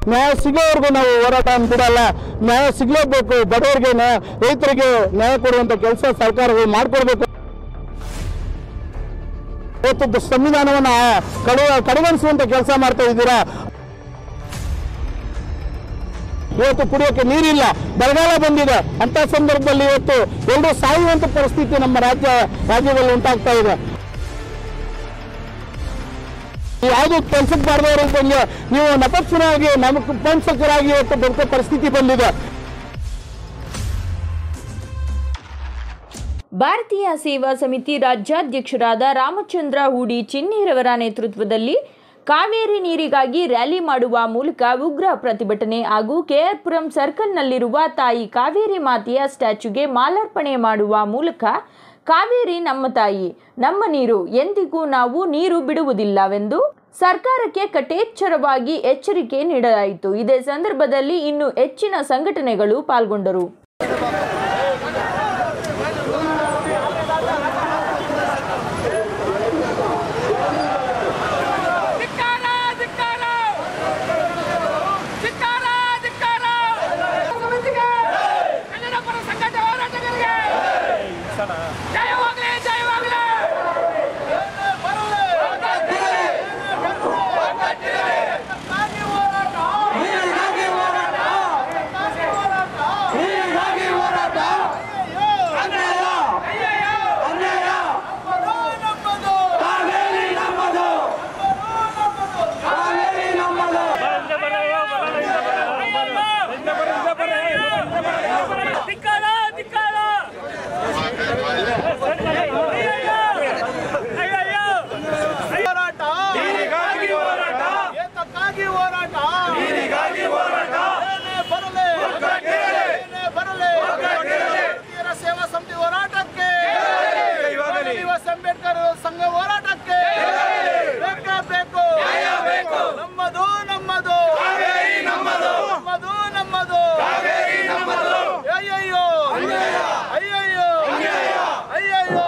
ನ್ಯಾಯ ಸಿಗೋವರೆಗೂ ನಾವು ಹೋರಾಟ ಬಿಡಲ್ಲ ನ್ಯಾಯ ಸಿಗಲೇಬೇಕು ಬಡವರಿಗೆ ನ್ಯಾಯ ರೈತರಿಗೆ ನ್ಯಾಯ ಕೊಡುವಂಥ ಕೆಲಸ ಸರ್ಕಾರಗಳು ಮಾಡಿಕೊಡ್ಬೇಕು ಇವತ್ತು ಸಂವಿಧಾನವನ್ನು ಕಡು ಕಡೆಗಣಿಸುವಂತ ಕೆಲಸ ಮಾಡ್ತಾ ಇದ್ದೀರಾ ಇವತ್ತು ಕುಡಿಯೋಕೆ ನೀರಿಲ್ಲ ಬರಗಾಲ ಬಂದಿದೆ ಅಂತ ಸಂದರ್ಭದಲ್ಲಿ ಇವತ್ತು ಎಲ್ಲರೂ ಸಾಯುವಂತ ಪರಿಸ್ಥಿತಿ ನಮ್ಮ ರಾಜ್ಯ ರಾಜ್ಯದಲ್ಲಿ ಉಂಟಾಗ್ತಾ ಇದೆ ಯಾವುದು ಕೆಲ್ಸಕ್ಕೆ ಬಾರದವರು ಬಂದು ನೀವು ನಪಕ್ಷರಾಗಿ ನಮಗೆ ಪಂಚಕರಾಗಿ ಇವತ್ತು ಬದುಕೋ ಪರಿಸ್ಥಿತಿ ಬಂದಿದೆ ಭಾರತೀಯ ಸೇವಾ ಸಮಿತಿ ರಾಜ್ಯಾಧ್ಯಕ್ಷರಾದ ರಾಮಚಂದ್ರ ಹೂಡಿ ಚಿನ್ನಿರವರ ನೇತೃತ್ವದಲ್ಲಿ ಕಾವೇರಿ ನೀರಿಗಾಗಿ ರ್ಯಾಲಿ ಮಾಡುವ ಮೂಲಕ ಉಗ್ರ ಪ್ರತಿಭಟನೆ ಹಾಗೂ ಕೆಆರ್ಪುರಂ ಸರ್ಕಲ್ನಲ್ಲಿರುವ ತಾಯಿ ಕಾವೇರಿ ಮಾತೆಯ ಸ್ಟ್ಯಾಚ್ಯುಗೆ ಮಾಲಾರ್ಪಣೆ ಮಾಡುವ ಮೂಲಕ ಕಾವೇರಿ ನಮ್ಮ ತಾಯಿ ನಮ್ಮ ನೀರು ಎಂದಿಗೂ ನಾವು ನೀರು ಬಿಡುವುದಿಲ್ಲವೆಂದು ಸರ್ಕಾರಕ್ಕೆ ಕಟ್ಟೆಚ್ಚರವಾಗಿ ಎಚ್ಚರಿಕೆ ನೀಡಲಾಯಿತು ಇದೇ ಸಂದರ್ಭದಲ್ಲಿ ಇನ್ನು ಹೆಚ್ಚಿನ ಸಂಘಟನೆಗಳು ಪಾಲ್ಗೊಂಡರು ಧಿಕ್ಕಾರ ಧಿಕ್ಕಾರ ಧಿಕ್ಕಾರ ಧಿಕ್ಕಾರ ಸಮಿತಿಗೆ ಕನ್ನಡ ಪರ ಸಂಘಟ ಹೋರಾಟಗಾರರಿಗೆ ಜಯವಾಗಲಿ ಜಯವಾಗಲಿ ಧಿಕ್ಕಾರ ಧಿಕ್ಕಾರ ಹೋರಾಟ ನೀರಿಗಾಗಿ ಹೋರಾಟ ಏತಕ್ಕಾಗಿ ಹೋರಾಟ ನೀರಿಗಾಗಿ ಹೋರಾಟ ಏನೇ ಬರಲಿ ಏನೇ ಬರಲಿ ಭಾರತೀಯರ ಸೇವಾ ಸಮಿತಿ ಹೋರಾಟಕ್ಕೆ ದಿವಸ ಅಂಬೇಡ್ಕರ್ ಸಂಘ ಹೋರಾಟಕ್ಕೆ ಬೇಕೇ ಬೇಕು ನಮ್ಮದು ನಮ್ಮದು ನಮ್ಮದು ನಮ್ಮದು ನಮ್ಮದು ಅಯ್ಯಯ್ಯೋ ಅಯ್ಯಯ್ಯೋ ಅಯ್ಯಯ್ಯೋ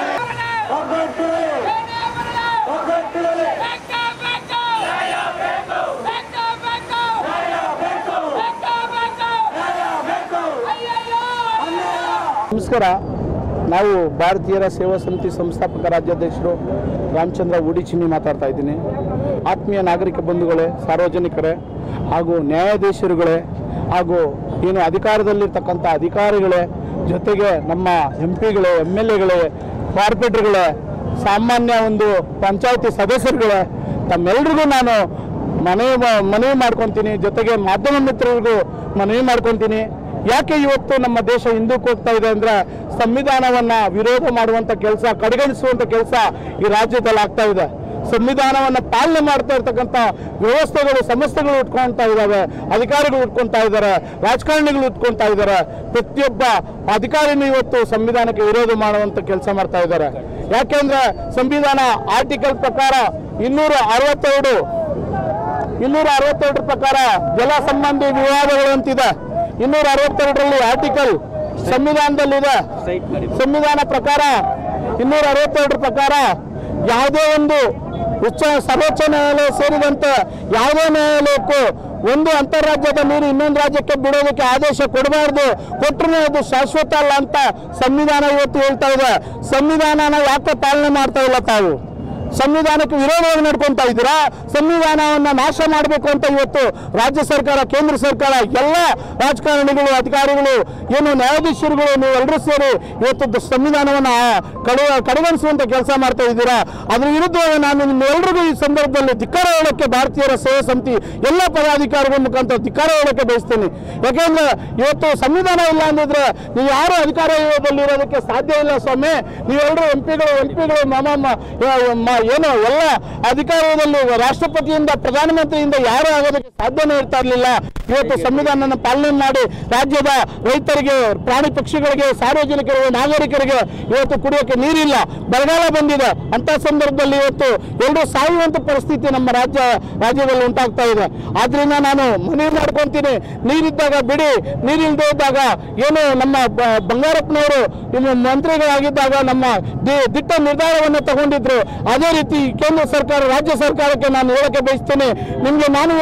ನಮಸ್ಕಾರ ನಾವು ಭಾರತೀಯರ ಸೇವಾ ಸಮಿತಿ ಸಂಸ್ಥಾಪಕ ರಾಜ್ಯಾಧ್ಯಕ್ಷರು ರಾಮಚಂದ್ರ ಉಡಿಚಿನ್ನಿ ಮಾತಾಡ್ತಾ ಇದ್ದೀನಿ ಆತ್ಮೀಯ ನಾಗರಿಕ ಬಂಧುಗಳೇ ಸಾರ್ವಜನಿಕರೇ ಹಾಗೂ ನ್ಯಾಯಾಧೀಶರುಗಳೇ ಹಾಗೂ ಏನು ಅಧಿಕಾರದಲ್ಲಿರ್ತಕ್ಕಂಥ ಅಧಿಕಾರಿಗಳೇ ಜೊತೆಗೆ ನಮ್ಮ ಎಂ ಪಿಗಳೇ ಎಮ್ ಎಲ್ ಎಗಳೇ ಕಾರ್ಪೊರೇಟರ್ಗಳೇ ಸಾಮಾನ್ಯ ಒಂದು ಪಂಚಾಯತಿ ಸದಸ್ಯರುಗಳೇ ತಮ್ಮೆಲ್ರಿಗೂ ನಾನು ಮನವಿ ಮಾ- ಮನವಿ ಮಾಡ್ಕೊತೀನಿ ಜೊತೆಗೆ ಮಾಧ್ಯಮ ಮಿತ್ರರಿಗೂ ಮನವಿ ಮಾಡ್ಕೊತೀನಿ ಯಾಕೆ ಇವತ್ತು ನಮ್ಮ ದೇಶ ಹಿಂದಕ್ಕೆ ಹೋಗ್ತಾ ಇದೆ ಅಂದ್ರೆ ಸಂವಿಧಾನವನ್ನ ವಿರೋಧ ಮಾಡುವಂತ ಕೆಲಸ ಕಡೆಗಣಿಸುವಂತ ಕೆಲಸ ಈ ರಾಜ್ಯದಲ್ಲಿ ಆಗ್ತಾ ಇದೆ ಸಂವಿಧಾನವನ್ನ ಪಾಲನೆ ಮಾಡ್ತಾ ಇರ್ತಕ್ಕಂಥ ವ್ಯವಸ್ಥೆಗಳು ಸಂಸ್ಥೆಗಳು ಉಟ್ಕೊಳ್ತಾ ಇದ್ದಾವೆ ಅಧಿಕಾರಿಗಳು ಉಟ್ಕೊಳ್ತಾ ಇದ್ದಾರೆ ರಾಜಕಾರಣಿಗಳು ಉಟ್ಕೊಳ್ತಾ ಇದ್ದಾರೆ ಪ್ರತಿಯೊಬ್ಬ ಅಧಿಕಾರಿನೂ ಇವತ್ತು ಸಂವಿಧಾನಕ್ಕೆ ವಿರೋಧ ಮಾಡುವಂತ ಕೆಲಸ ಮಾಡ್ತಾ ಇದ್ದಾರೆ ಯಾಕೆಂದ್ರೆ ಸಂವಿಧಾನ ಆರ್ಟಿಕಲ್ ಪ್ರಕಾರ ಇನ್ನೂರ ಅರವತ್ತೆರಡು ಇನ್ನೂರ ಅರವತ್ತೆರಡರ ಪ್ರಕಾರ ಜಲ ಸಂಬಂಧಿ ವಿವಾದಗಳು ಅಂತಿದೆ ಇನ್ನೂರ ಅರವತ್ತೆರಡರಲ್ಲಿ ಆರ್ಟಿಕಲ್ ಸಂವಿಧಾನದಲ್ಲಿದೆ ಸಂವಿಧಾನ ಪ್ರಕಾರ ಇನ್ನೂರ ಅರವತ್ತೆರಡರ ಪ್ರಕಾರ ಯಾವುದೇ ಒಂದು ಉಚ್ಚ ಸರ್ವೋಚ್ಚ ನ್ಯಾಯಾಲಯ ಸೇರಿದಂತೆ ಯಾವುದೇ ನ್ಯಾಯಾಲಯಕ್ಕೂ ಒಂದು ಅಂತಾರಾಜ್ಯದ ನೀರು ಇನ್ನೊಂದು ರಾಜ್ಯಕ್ಕೆ ಬಿಡೋದಕ್ಕೆ ಆದೇಶ ಕೊಡಬಾರ್ದು ಕೊಟ್ಟರೆ ಅದು ಶಾಶ್ವತ ಅಲ್ಲ ಅಂತ ಸಂವಿಧಾನ ಇವತ್ತು ಹೇಳ್ತಾ ಇದೆ ಸಂವಿಧಾನನ ಯಾಕೆ ಪಾಲನೆ ಮಾಡ್ತಾ ಇಲ್ಲ ತಾವು ಸಂವಿಧಾನಕ್ಕೆ ವಿರೋಧವಾಗಿ ನಡ್ಕೊಂತಾ ಇದ್ದೀರಾ ಸಂವಿಧಾನವನ್ನ ನಾಶ ಮಾಡಬೇಕು ಅಂತ ಇವತ್ತು ರಾಜ್ಯ ಸರ್ಕಾರ ಕೇಂದ್ರ ಸರ್ಕಾರ ಎಲ್ಲ ರಾಜಕಾರಣಿಗಳು ಅಧಿಕಾರಿಗಳು ಏನು ನ್ಯಾಯಾಧೀಶರುಗಳು ನೀವೆಲ್ಲರೂ ಸೇರಿ ಇವತ್ತು ದ- ಸಂವಿಧಾನವನ್ನ ಕಡೆ ಕಡೆಗಣಿಸುವಂತ ಕೆಲಸ ಮಾಡ್ತಾ ಇದ್ದೀರಾ ಅದ್ರ ವಿರುದ್ಧವಾಗಿ ನಾನು ನಿಮ್ಮೆಲ್ಲರಿಗೂ ಈ ಸಂದರ್ಭದಲ್ಲಿ ಧಿಕ್ಕಾರ ಹೇಳಕ್ಕೆ ಭಾರತೀಯರ ಸೇವಾ ಸಮಿತಿ ಎಲ್ಲ ಪದಾಧಿಕಾರಿಗಳ ಮುಖಾಂತರ ಧಿಕ್ಕಾರ ಹೇಳಕ್ಕೆ ಬಯಸ್ತೀನಿ ಯಾಕೆಂದ್ರೆ ಇವತ್ತು ಸಂವಿಧಾನ ಇಲ್ಲ ಅಂದಿದ್ರೆ ನೀವು ಯಾರು ಅಧಿಕಾರದಲ್ಲಿ ಇರೋದಕ್ಕೆ ಸಾಧ್ಯ ಇಲ್ಲ ಸ್ವಾಮಿ ನೀವೆಲ್ಲರೂ ಎಂ ಪಿಗಳು ಎಂ ಪಿಗಳು ಮಮ ಮ- ಮ- ಏನು ಎಲ್ಲ ಅಧಿಕಾರದಲ್ಲಿ ರಾಷ್ಟ್ರಪತಿಯಿಂದ ಪ್ರಧಾನಮಂತ್ರಿಯಿಂದ ಯಾರು ಆಗೋದಕ್ಕೆ ಸಾಧ್ಯನೇ ಇರ್ತಾ ಇರಲಿಲ್ಲ ಇವತ್ತು ಸಂವಿಧಾನನ ಪಾಲನೆ ಮಾಡಿ ರಾಜ್ಯದ ರೈತರಿಗೆ ಪ್ರಾಣಿ ಪಕ್ಷಿಗಳಿಗೆ ಸಾರ್ವಜನಿಕರಿಗೆ ನಾಗರಿಕರಿಗೆ ಇವತ್ತು ಕುಡಿಯೋಕೆ ನೀರಿಲ್ಲ ಬರಗಾಲ ಬಂದಿದೆ ಅಂತ ಸಂದರ್ಭದಲ್ಲಿ ಇವತ್ತು ಎಲ್ಲರೂ ಸಾಯುವಂತ ಪರಿಸ್ಥಿತಿ ನಮ್ಮ ರಾಜ್ಯ ರಾಜ್ಯದಲ್ಲಿ ಉಂಟಾಗ್ತಾ ಇದೆ ಆದ್ರಿಂದ ನಾನು ಮನವಿ ಮಾಡ್ಕೊಂತೀನಿ ನೀರಿದ್ದಾಗ ಬಿಡಿ ನೀರಿಲ್ಲದೆ ಇದ್ದಾಗ ಏನು ನಮ್ಮ ಬ- ಬಂಗಾರಪ್ಪನವರು ಇನ್ನು ಮಂತ್ರಿಗಳಾಗಿದ್ದಾಗ ನಮ್ಮ ದಿ- ದಿಟ್ಟ ನಿರ್ಧಾರವನ್ನು ತಗೊಂಡಿದ್ರು ಅದೇ ರೀತಿ ಕೇಂದ್ರ ಸರ್ಕಾರ ರಾಜ್ಯ ಸರ್ಕಾರಕ್ಕೆ ನಾನು ಹೇಳಕ್ಕೆ ಬಯಸ್ತೇನೆ ನಿಮ್ಗೆ ನಾನು ಇವತ್ತು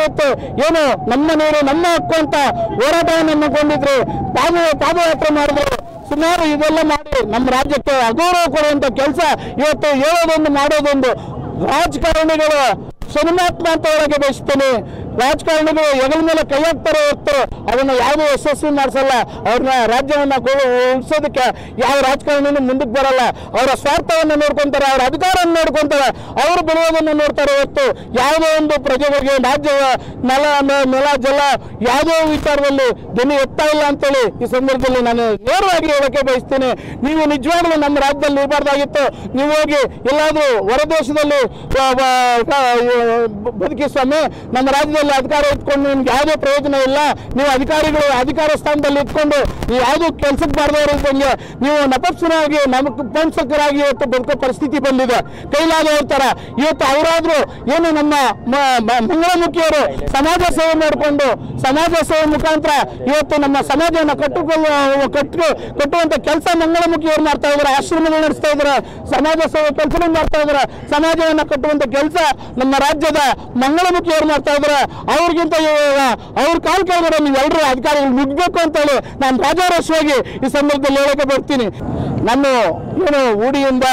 ಏನು ನಮ್ಮ ನೀರು ನಮ್ಮ ಹಕ್ಕು ಅಂತ ಹೋರಾಟವನ್ನು ಹಮ್ಮಿಕೊಂಡಿದ್ರು ಪಾದ ಪಾದಯಾತ್ರೆ ಮಾಡಿದ್ರು ಸುಮಾರು ಇದೆಲ್ಲ ಮಾಡಿ ನಮ್ಮ ರಾಜ್ಯಕ್ಕೆ ಅಗೌರವ ಕೊಡುವಂತ ಕೆಲಸ ಇವತ್ತು ಹೇಳೋದೊಂದು ಮಾಡೋದೊಂದು ರಾಜಕಾರಣಿಗಳು ಶನಿಮಾತ್ಮ ಅಂತ ಹೇಳಕ್ಕೆ ಬಯಸ್ತೇನೆ ರಾಜಕಾರಣಿಗಳು ಹೆಗಲ ಮೇಲೆ ಕೈ ಹಾಕ್ತಾರೆ ಹೊತ್ತು ಅದನ್ನ ಯಾವುದೂ ಯಶಸ್ವಿ ಮಾಡಿಸಲ್ಲ ಅವ್ರನ್ನ ರಾಜ್ಯವನ್ನ ಗೊ- ಉಳಿಸೋದಕ್ಕೆ ಯಾವ ರಾಜಕಾರಣಿನೂ ಮುಂದಕ್ಕೆ ಬರಲ್ಲ ಅವರ ಸ್ವಾರ್ಥವನ್ನು ನೋಡ್ಕೊಂತಾರೆ ಅವರ ಅಧಿಕಾರವನ್ನು ನೋಡ್ಕೊಂತಾರೆ ಅವರು ಬೆಳೆಯೋದನ್ನು ನೋಡ್ತಾರೆ ಹೊತ್ತು ಯಾವುದೋ ಒಂದು ಪ್ರಜೆಗಳಿಗೆ ರಾಜ್ಯ ನೆಲ ನೆ- ನೆಲ ಜಲ ಯಾವುದೋ ವಿಚಾರದಲ್ಲಿ ಧ್ವನಿ ಎತ್ತಾ ಇಲ್ಲ ಅಂತೇಳಿ ಈ ಸಂದರ್ಭದಲ್ಲಿ ನಾನು ನೇರವಾಗಿ ಹೇಳಕ್ಕೆ ಬಯಸ್ತೀನಿ ನೀವು ನಿಜವಾಗ್ಲೂ ನಮ್ಮ ರಾಜ್ಯದಲ್ಲಿ ಇರಬಾರ್ದಾಗಿತ್ತು ನೀವು ಹೋಗಿ ಎಲ್ಲಾದ್ರೂ ಹೊರದೇಶದಲ್ಲಿ ಆ, ಆ, ಆ, ಬದುಕಿ ಸ್ವಾಮಿ ನಮ್ಮ ರಾಜ್ಯದಲ್ಲಿ ಅಧಿಕಾರ ಇಟ್ಕೊಂಡು ನಿಮ್ಗೆ ಯಾವುದೇ ಪ್ರಯೋಜನ ಇಲ್ಲ ನೀವು ಅಧಿಕಾರಿಗಳು ಅಧಿಕಾರ ಸ್ಥಾನದಲ್ಲಿ ಇಟ್ಕೊಂಡು ನೀವು ಯಾವುದೂ ಕೆಲ್ಸಕ್ಕೆ ಬಾರ್ದವ್ರು ಇದ್ದಂಗೆ ನೀವು ನಪಸ್ಸನಾಗಿ ನಪಂಸಕರಾಗಿ ಇವತ್ತು ಬದುಕೋ ಪರಿಸ್ಥಿತಿ ಬಂದಿದೆ ಕೈಲಾದವ್ರ ತರ ಇವತ್ತು ಅವರಾದ್ರೂ ಏನು ನಮ್ಮ ಮ- ಮ- ಮಂಗಳಮುಖಿಯವರು ಸಮಾಜ ಸೇವೆ ಮಾಡಿಕೊಂಡು ಸಮಾಜ ಸೇವೆ ಮುಖಾಂತರ ಇವತ್ತು ನಮ್ಮ ಸಮಾಜವನ್ನು ಕಟ್ಟುಕೊಳ್ಳುವ ಕಟ್ಟು ಕಟ್ಟುವಂತ ಕೆಲಸ ಮಂಗಳಮುಖಿಯವರು ಮಾಡ್ತಾ ಇದ್ದಾರೆ ಆಶ್ರಮಗಳು ನಡೆಸ್ತಾ ಇದ್ದಾರೆ ಸಮಾಜ ಸೇವೆ ಕೆಲಸಗಳು ಮಾಡ್ತಾ ಇದ್ದಾರೆ ಸಮಾಜವನ್ನ ಕಟ್ಟುವಂತ ಕೆಲಸ ನಮ್ಮ ರಾಜ್ಯದ ಮಂಗಳಮುಖಿಯವರು ಮಾಡ್ತಾ ಇದ್ದಾರೆ ಅವ್ರಿಗಿಂತ ಇವಾಗ ಅವ್ರ ಕಾಲ್ ಕೆಳಗಡೆ ನೀವೆಲ್ಲರೂ ಅಧಿಕಾರಿಗಳು ನುಗ್ಬೇಕು ಅಂತ ಹೇಳಿ ನಾನು ರಾಜಾರೋಷವಾಗಿ ಈ ಸಂದರ್ಭದಲ್ಲಿ ಹೇಳಕ್ಕೆ ಬರ್ತೀನಿ ನಾನು ಏನು ಊಡಿಯಿಂದ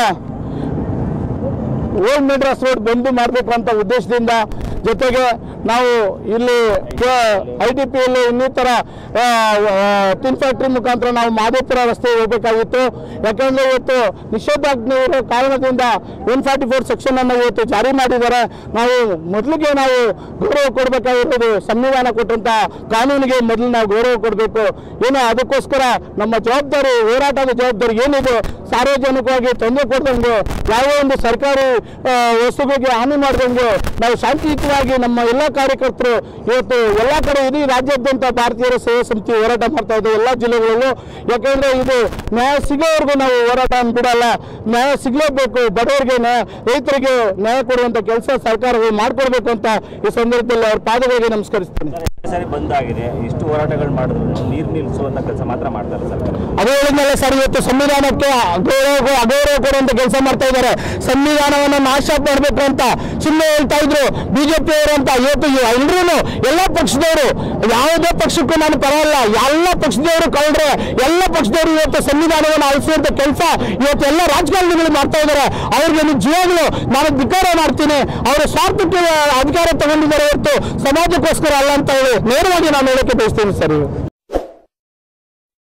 ಓಲ್ಡ್ ಮೆಡ್ರಾಸ್ ರೋಡ್ ಬಂದು ಮಾಡಬೇಕು ಅಂತ ಉದ್ದೇಶದಿಂದ ಜೊತೆಗೆ ನಾವು ಇಲ್ಲಿ ಐ ಟಿ ಪಿಯಲ್ಲಿ ಇನ್ನಿತರ ಟಿನ್ ಫ್ಯಾಕ್ಟ್ರಿ ಮುಖಾಂತರ ನಾವು ಮಾದೇಪುರ ರಸ್ತೆ ಹೋಗಬೇಕಾಗಿತ್ತು ಯಾಕಂದ್ರೆ ಇವತ್ತು ನಿಷೇಧಾಜ್ಞೆ ಇರೋ ಕಾರಣದಿಂದ ಒನ್ ಫಾರ್ಟಿ ಫೋರ್ ಸೆಕ್ಷನ್ ಅನ್ನು ಇವತ್ತು ಜಾರಿ ಮಾಡಿದ್ದಾರೆ ನಾವು ಮೊದಲಿಗೆ ನಾವು ಗೌರವ ಕೊಡಬೇಕಾಗಿರೋದು ಸಂವಿಧಾನ ಕೊಟ್ಟಂತ ಕಾನೂನಿಗೆ ಮೊದಲು ನಾವು ಗೌರವ ಕೊಡಬೇಕು ಏನು ಅದಕ್ಕೋಸ್ಕರ ನಮ್ಮ ಜವಾಬ್ದಾರಿ ಹೋರಾಟದ ಜವಾಬ್ದಾರಿ ಏನಿದೆ ಸಾರ್ವಜನಿಕವಾಗಿ ತೊಂದರೆ ಕೊಡ್ದಂಗೆ ಯಾವುದೇ ಒಂದು ಸರ್ಕಾರಿ ಆ, ವಸ್ತುಗಳಿಗೆ ಹಾನಿ ಮಾಡ್ದಂಗೆ ನಾವು ಶಾಂತಿಯುತವಾಗಿ ನಮ್ಮ ಎಲ್ಲ ಕಾರ್ಯಕರ್ತರು ಇವತ್ತು ಎಲ್ಲ ಕಡೆ ಇಡೀ ರಾಜ್ಯಾದ್ಯಂತ ಭಾರತೀಯರ ಸೇವಾ ಸಮಿತಿ ಹೋರಾಟ ಮಾಡ್ತಾ ಇದ್ದೇವೆ ಎಲ್ಲ ಜಿಲ್ಲೆಗಳಲ್ಲೂ ಯಾಕಂದ್ರೆ ಇದು ನ್ಯಾಯ ಸಿಗೋವರೆಗೂ ನಾವು ಹೋರಾಟ ಬಿಡಲ್ಲ ನ್ಯಾಯ ಸಿಗಲೇಬೇಕು ಬಡವರಿಗೆ ನ್ಯಾಯ ರೈತರಿಗೆ ನ್ಯಾಯ ಕೊಡುವಂತ ಕೆಲಸ ಸರ್ಕಾರಗಳು ಮಾಡ್ಕೊಡ್ಬೇಕು ಅಂತ ಈ ಸಂದರ್ಭದಲ್ಲಿ ಅವ್ರ ಪಾದಗಳಿಗೆ ನಮಸ್ಕರಿಸ್ತೇನೆ ಎರಡು ಸಾರಿ ಬಂದ್ ಆಗಿದೆ ಇಷ್ಟು ಹೋರಾಟಗಳು ಮಾಡಿದ್ರು ನೀರು ನಿಲ್ಲಿಸುವಂತ ಕೆಲಸ ಮಾತ್ರ ಮಾಡ್ತಾರೆ ಸರ್ಕಾರ ಅದೇ ಹೇಳಿದ್ಮೇಲೆ ಸರ್ ಇವತ್ತು ಸಂವಿಧಾನಕ್ಕೆ ಅಗೌರವ ಅಗೌರವ ಕೊಡುವಂತ ಕೆಲಸ ಮಾಡ್ತಾ ಇದ್ದಾರೆ ಸಂವಿಧಾನವನ್ನು ನಾಶ ಮಾಡಬೇಕು ಅಂತ ಸುಮ್ಮನೆ ಹೇಳ್ತಾ ಇದ್ರು ಬಿಜೆಪಿ ಅವರು ಅಂತ ಇವತ್ತು ಎಲ್ರೂ ಎಲ್ಲ ಪಕ್ಷದವರು ಯಾವುದೇ ಪಕ್ಷಕ್ಕೂ ನಾನು ಪರವಲ್ಲ ಎಲ್ಲ ಪಕ್ಷದವರು ಕಳ್ರೆ ಎಲ್ಲ ಪಕ್ಷದವರು ಇವತ್ತು ಸಂವಿಧಾನವನ್ನು ಅಳಿಸುವಂತ ಕೆಲಸ ಇವತ್ತು ಎಲ್ಲ ರಾಜಕಾರಣಿಗಳು ಮಾಡ್ತಾ ಇದ್ದಾರೆ ಅವ್ರಿಗೆ ನಿಜವಾಗ್ಲೂ ನಾನು ಧಿಕ್ಕಾರ ಮಾಡ್ತೀನಿ ಅವರ ಸ್ವಾರ್ಥಕ್ಕೆ ಅಧಿಕಾರ ತಗೊಂಡಿದ್ದಾರೆ ಹೊರತು ಸಮಾಜಕ್ಕೋಸ್ಕರ ಅಲ್ಲ ಅಂತ ಹೇಳಿ ನೇರವಾಗಿ ನಾನು ಹೇಳಕ್ಕೆ ಬಯಸ್ತೀನಿ ಸರ್ ಇವು